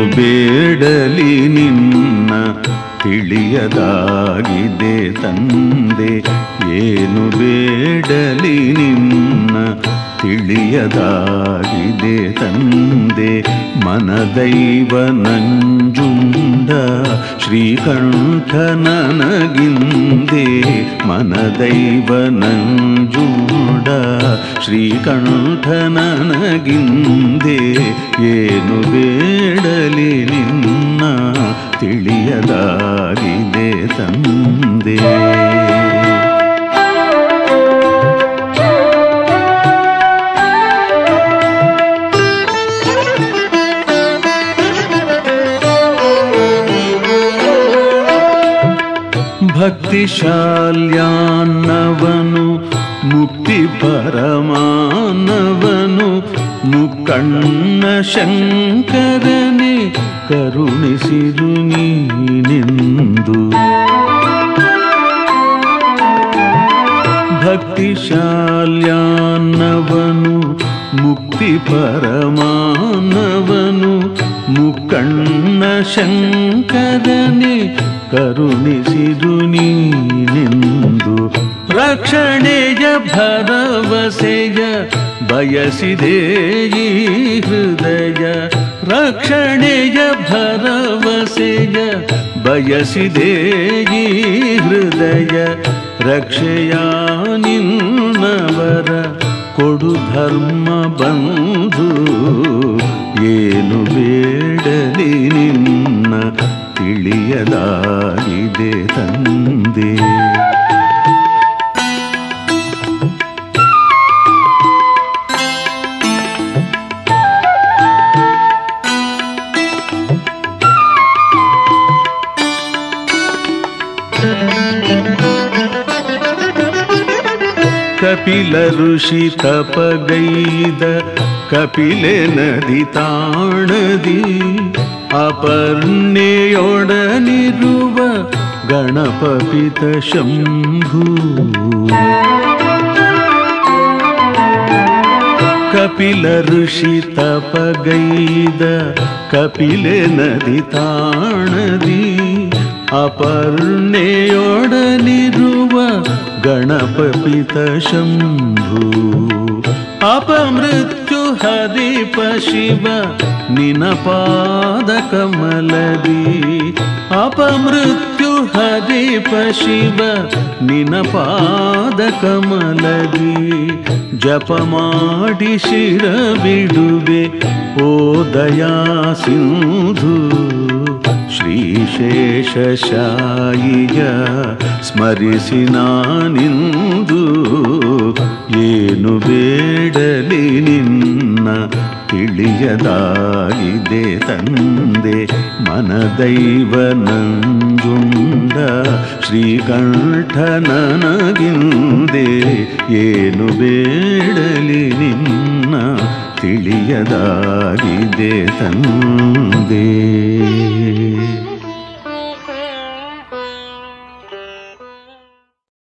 ಬೇಡಲಿ ನಿನ್ನ ತಿಳಿಯದಾಗಿದೆ ತಂದೆ ಏನು ಬೇಡಲಿ ನಿನ್ನ ತಿಳಿಯದಾಗಿದೆ ತಂದೆ ಮನದೈವ ನಂಜುಂಡ ಶ್ರೀಕಂಠ ನನಗಿಂದೆ ಮನದೈವ ನಂಜುಂಡ ಶ್ರೀಕಂಠ ನನಗಿಂದೆ ಏನು ಬೇಡಲಿ ನಿನ್ನ ತಿಳಿಯದಾಗಿದೆ ತಂದೆ ಭಕ್ತಿಶಾಲ್ಯಾನ್ನವನು ಮುಕ್ತಿ ಪರಮಾನವನು ಮುಕ್ಕಣ್ಣ ಶಂಕರನೆ ಕರುಣಿಸಿರು ನೀನೆಂದು ಭಕ್ತಿಶಾಲ್ಯಾನ್ನವನು ಮುಕ್ತಿ ಪರಮಾನವನು ಮುಕ್ಕಣ್ಣ ಶಂಕರನೆ ಕರುಣಿಸಿರು ನೀನೆಂದು ರಕ್ಷಣೆಯ ಭರವಸೆಯ ಬಯಸಿದೆ ಈ ಹೃದಯ ರಕ್ಷಣೆಯ ಭರವಸೆಯ ಬಯಸಿದೆ ಈ ಹೃದಯ ರಕ್ಷೆಯ ನಿನ್ನವರ ಕೊಡು ಧರ್ಮ ಬಂಧು ಏನು ಬೇಡಲಿ ನಿನ್ನ ತಿಳಿಯದಾಗಿದೆ ತಂದೆ ಕಪಿಲ ಋಷಿ ತಪಗೈದ ಕಪಿಲೆ ನದಿ ತಾಣದಿ ಅಪರ್ಣೆಯೊಡನಿರುವ ಗಣಪಪಿತ ಶಂಭು ಕಪಿಲ ಋಷಿ ತಪಗೈದ ಕಪಿಲೆ ನದಿ ತಾಣದಿ ಅಪರ್ಣೆಯೊಡನಿರುವ ಗಣಪಪಿತ ಶಂಭು ಅಪಮೃತ್ಯು ಹರಿಪ ಶಿವ ನಿನ ಪಾದ ಕಮಲದಿ ಅಪಮೃತ್ಯು ಹರಿಪ ಶಿವ ನಿನ ಪಾದ ಕಮಲದಿ ಜಪ ಮಾಡಿ ಶಿರ ಬಿಡುವೆ ಓ ದಯಾ ಸಿಂಧು ಶ್ರೀಶೇಷಶಾಯಿಯ ಸ್ಮರಿಸಿ ನಾನಿಂದು ಏನು ಬೇಡಲಿ ನಿನ್ನ ತಿಳಿಯದಾಗಿದೆ ತಂದೆ ಮನದೈವ ನಂಜುಂಡ ಶ್ರೀಕಂಠ ನನಗಿಂದೆ ಏನು ಬೇಡಲಿ ನಿನ್ನ ತಿಳಿಯದಾಗಿದೆ ತಂದೆ